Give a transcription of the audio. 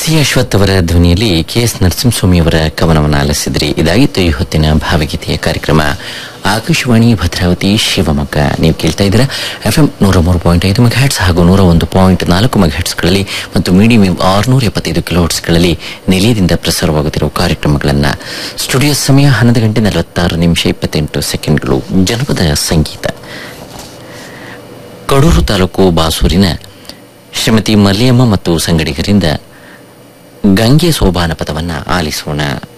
C Ashwath ಅವರ ಧ್ವನಿಯಲ್ಲಿ K S Narasimhaswamy ಅವರ ಕವನವನ್ನು ಆಲಿಸಿದ್ರಿ ಇದಾಗಿತ್ತು ಈ ಹೊತ್ತಿನ ಭಾವಗೀತೆಯ ಕಾರ್ಯಕ್ರಮ ಆಕಾಶವಾಣಿ ಭದ್ರಾವತಿ ಶಿವಮೊಗ್ಗ ನೀವು ಕೇಳ್ತಾ ಇದ್ದೀರಾ ಎಫ್ ಎಂ ನೂರ ಮೂರು ಪಾಯಿಂಟ್ ಐದು ಮೆಗಾಹೆಟ್ಸ್ ಹಾಗೂ ನೂರ ಒಂದು ಪಾಯಿಂಟ್ ನಾಲ್ಕು ಮೆಗಾಹೆಟ್ಸ್ಗಳಲ್ಲಿ ಮತ್ತು ಮೀಡಿಯಂ ವೇವ್ ಆರುನೂರ ಎಪ್ಪತ್ತೈದು ಕಿಲೋಹೆಟ್ಸ್ಗಳಲ್ಲಿ ನಿಲಯದಿಂದ ಪ್ರಸಾರವಾಗುತ್ತಿರುವ ಕಾರ್ಯಕ್ರಮಗಳನ್ನು ಸ್ಟುಡಿಯೋ ಸಮಯ ಹನ್ನೊಂದು ಗಂಟೆ ನಲವತ್ತಾರು ನಿಮಿಷ ಇಪ್ಪತ್ತೆಂಟು ಸೆಕೆಂಡ್ಗಳು ಜನಪದ ಸಂಗೀತ ಕಡೂರು ತಾಲೂಕು ಬಾಸೂರಿನ ಶ್ರೀಮತಿ ಮಲ್ಲಿಯಮ್ಮ ಮತ್ತು ಸಂಗಡಿಗರಿಂದ ಗಂಗೆ ಸೋಬಾನ ಪದವನ್ನ ಆಲಿಸೋಣ